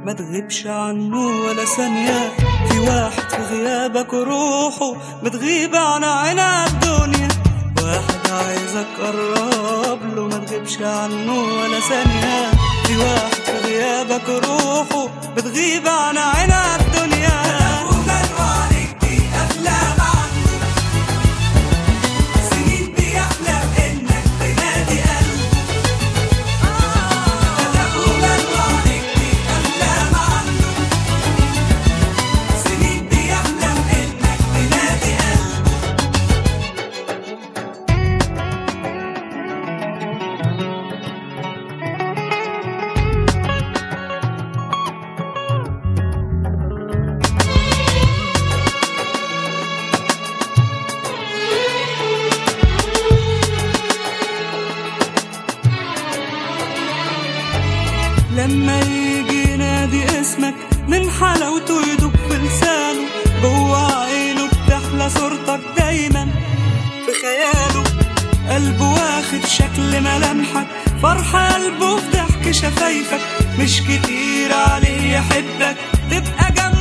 ما تغيبش عنه ولا ثانية في واحد في غيابك روحه بتغيب عن عينها الدنيا واحد عايزك قرب له ما تغيبش عنه ولا ثانية في واحد في غيابك روحه بتغيب عن عينها الدنيا لما يجي ينادي اسمك من حلاوته يدوب في لسانه جوه عينه بتحلى صورتك دايما في خياله قلبه واخد شكل ملامحك فرحة قلبه في ضحك شفايفك مش كتير عليه يحبك تبقى جنبك